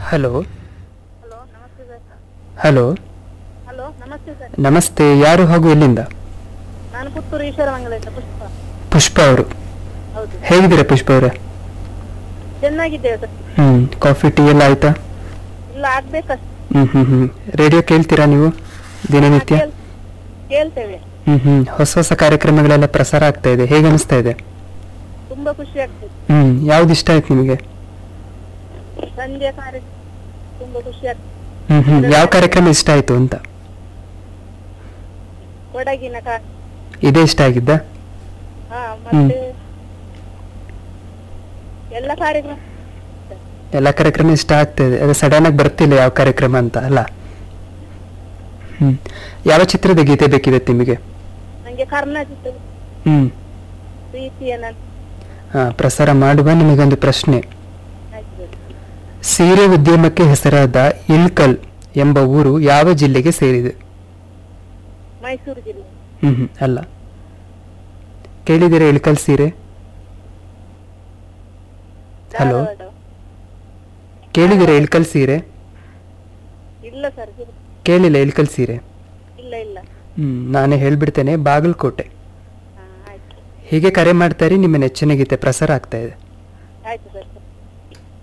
Hello hello ನಮಸ್ತೆ sir hello hello ನಮಸ್ತೆ sir ನಮಸ್ತೆ ಯಾರು ಹಾಗೂ ಎಲ್ಲಿಂದ ನಾನು ಪುತ್ತೂರು ಈಶ್ವರಮಂಗಲದಿಂದ ಪುಷ್ಪ ಪುಷ್ಪ ಅವರು ಹೌದು ಹೇಗಿದ್ದೀರಾ ಪುಷ್ಪ ಅವರೇ ಚೆನ್ನಾಗಿದ್ದೇವೆ ಸರ್ ಹ್ಮ್ ಕಾಫಿ ಟೀ ಎಲ್ಲ ಆಯ್ತಾ ಇಲ್ಲ ಆಗ್ಬೇಕಷ್ಟೇ ಹ್ಮ್ ಹ್ಮ್ ಹ್ಮ್ ರೇಡಿಯೋ ಕೇಳ್ತೀರಾ ನೀವು ದಿನನಿತ್ಯ ಕೇಳ್- ಕೇಳ್ತೇವೆ ಹ್ಮ್ ಹ್ಮ್ ಹೊಸ ಹೊಸ ಕಾರ್ಯಕ್ರಮಗಳೆಲ್ಲ ಪ್ರಸಾರ ಆಗ್ತಾ ಇದೆ ಹೇಗೆ ಅನಿಸ್ತಾ ಇದೆ ತುಂಬಾ ಖುಷಿ ಆಗ್ತದೆ ಹ್ಮ್ ಯಾವ್ದು ಇಷ್ಟ ಆಯ್ತು ನಿಮಗೆ ಸಂಜೆ ಕಾರ್ಯ ತುಂಬಾ ಖುಷಿ ಆಗ್ತದೆ ಹ್ಮ್ ಹ್ಮ್ ಯಾವ ಕಾರ್ಯಕ್ರಮ ಇಷ್ಟ ಆಯ್ತು ಅಂತ ಕೊಡಗಿನ ಕಾರ್ಯ ಇದೇ ಇಷ್ಟ ಆಗಿದ್ದ ಹಾ ಮತ್ತೆ ಎಲ್ಲ ಕಾರ್ಯಕ್ರಮ ಎಲ್ಲ ಕಾರ್ಯಕ್ರಮ ಇಷ್ಟ ಆಗ್ತಾ ಇದೆ ಅದು ಸಡನ್ ಆಗಿ ಬರ್ತಿಲ್ಲ ಯಾವ ಕಾರ್ಯಕ್ರಮ ಅಂತ ಅಲ್ಲ ಹ್ಮ್ ಯಾವ ಚಿತ್ರದ ಗೀತೆ ಬೇಕಿದೆ ನಿಮಗೆ ನಂಗೆ ಕರ್ನಾಟಕ ಹ್ಮ್ ಪ್ರೀತಿಯ ನನ್ನ ಹಾ ಪ್ರಸಾರ ಮಾಡುವ ನಿಮಗೊಂದು ಪ್ರಶ್ನೆ ಆಯ್ತು. ಸೀರೆ ಉದ್ಯಮಕ್ಕೆ ಹೆಸರಾದ ಇಲ್ಕಲ್ ಎಂಬ ಊರು ಯಾವ ಜಿಲ್ಲೆಗೆ ಸೇರಿದೆ ಮೈಸೂರು ಜಿಲ್ಲೆ ಹ್ಮ್ ಹ್ಮ್ ಅಲ್ಲ ಕೇಳಿದ್ದೀರಾ ಇಳ್ಕಲ್ ಸೀರೆ ಹಲೋ ಧಾರವಾಡ ಕೇಳಿದ್ದೀರಾ ಇಳ್ಕಲ್ ಸೀರೆ ಇಲ್ಲ ಸರ್ ಕೇಳಿಲ್ಲ ಇಳ್ಕಲ್ ಸೀರೆ ಇಲ್ಲ ಇಲ್ಲ ಹ್ಮ್ ನಾನೇ ಹೇಳ್ಬಿಡ್ತೇನೆ ಬಾಗಲಕೋಟೆ ಹಾ ಆಯ್ತು ಹೀಗೆ ಕರೆ ಮಾಡ್ತಾ ಇರಿ ನಿಮ್ಮ ನೆಚ್ಚಿನ ಗೀತೆ ಪ್ರಸಾರ ಆಗ್ತಾ ಇದೆ